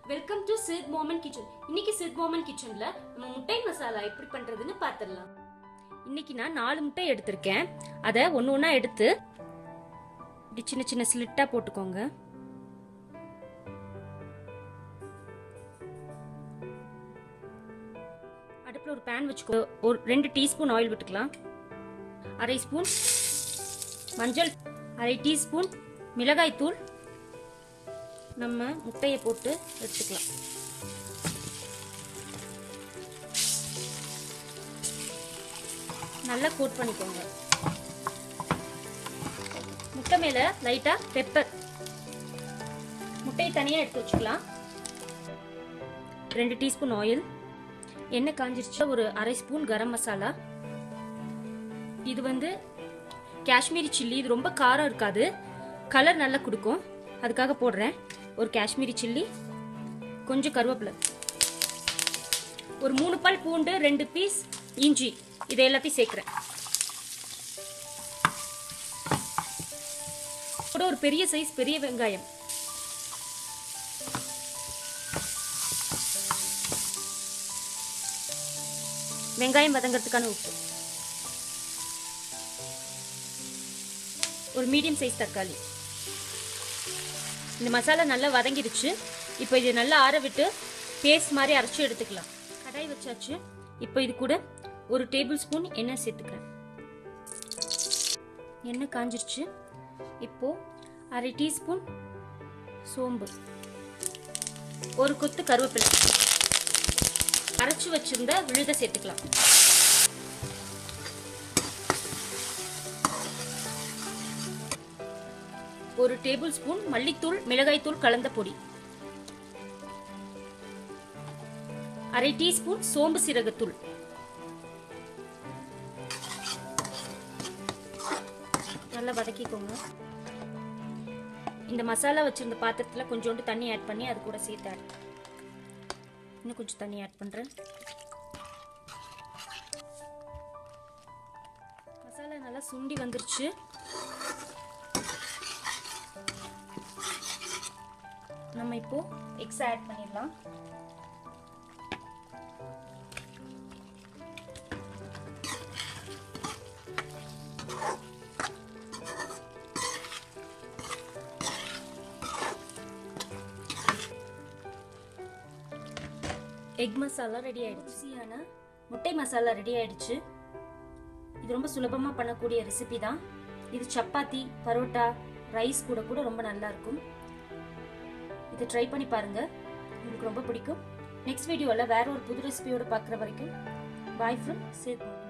welcome to சித் மோமன் kitchen இன்னைக்கு சித் மோமன் கிச்சன்ல நம்ம முட்டை மசாலா எப்படி பண்றதுன்னு பார்த்துடலாம் இன்னைக்கு நான் நாலு முட்டை எடுத்திருக்கேன் அதை ஒன்று ஒன்றா எடுத்து இப்படி சின்ன சின்ன ஸ்லிட்டா போட்டுக்கோங்க அடுப்பில் ஒரு பேன் வச்சுக்கோ ஒரு ரெண்டு டீஸ்பூன் ஆயில் விட்டுக்கலாம் அரை ஸ்பூன் மஞ்சள் அரை டீஸ்பூன் மிளகாய் தூள் நம்ம முட்டையை போட்டு எடுத்துக்கலாம் நல்லா கோட் பண்ணிக்கோங்க முட்டை மேல லைட்டா பெப்பர் முட்டையை தனியா எடுத்து வச்சுக்கலாம் ரெண்டு டீஸ்பூன் ஆயில் எண்ணெய் காஞ்சிருச்சு ஒரு அரை ஸ்பூன் கரம் மசாலா இது வந்து காஷ்மீரி சில்லி இது ரொம்ப காரம் இருக்காது கலர் நல்லா கொடுக்கும் அதுக்காக போடுறேன் ஒரு காஷ்மீரி சில்லி கொஞ்சம் கருவேப்பிலை ஒரு மூணு பல் பூண்டு ரெண்டு பீஸ் இஞ்சி இதை எல்லாத்தையும் சேர்க்குறேன் கூட ஒரு பெரிய சைஸ் பெரிய வெங்காயம் வெங்காயம் வதங்கிறதுக்கான உப்பு ஒரு மீடியம் சைஸ் தக்காளி இந்த மசாலா நல்லா வதங்கிடுச்சு இப்போ இது நல்லா ஆற விட்டு பேஸ்ட் மாதிரி அரைச்சி எடுத்துக்கலாம் கடாய் வச்சாச்சு இப்போ இது கூட ஒரு டேபிள் ஸ்பூன் எண்ணெய் சேர்த்துக்கிறேன் எண்ணெய் காஞ்சிருச்சு இப்போ அரை டீஸ்பூன் சோம்பு ஒரு கொத்து கருவேப்பிலை அரைச்சு வச்சிருந்த விழுத சேர்த்துக்கலாம் ஒரு டேபிள் ஸ்பூன் மல்லித்தூள் மிளகாய்த்தூள் கலந்த பொடி அரை டீஸ்பூன் சோம்பு சீரகத்தூள் நல்லா வதக்கிக்கோங்க இந்த மசாலா வச்சிருந்த பாத்திரத்துல கொஞ்சோண்டு தண்ணி ஆட் பண்ணி அது கூட சேர்த்து ஆட் இன்னும் கொஞ்சம் தண்ணி ஆட் பண்றேன் மசாலா நல்லா சுண்டி வந்துருச்சு நம்ம இப்போ எக்ஸ் ஆட் பண்ணிடலாம் எக் மசாலா ரெடி ஆயிடுச்சு ருசியான முட்டை மசாலா ரெடி ஆயிடுச்சு இது ரொம்ப சுலபமா பண்ணக்கூடிய ரெசிபி தான் இது சப்பாத்தி பரோட்டா ரைஸ் கூட கூட ரொம்ப நல்லா இருக்கும் இதை ட்ரை பண்ணி பாருங்க உங்களுக்கு ரொம்ப பிடிக்கும் நெக்ஸ்ட் வீடியோவில் வேற ஒரு புது ரெசிபியோட பார்க்குற வரைக்கும் பாய் ஃப்ரம் சேத்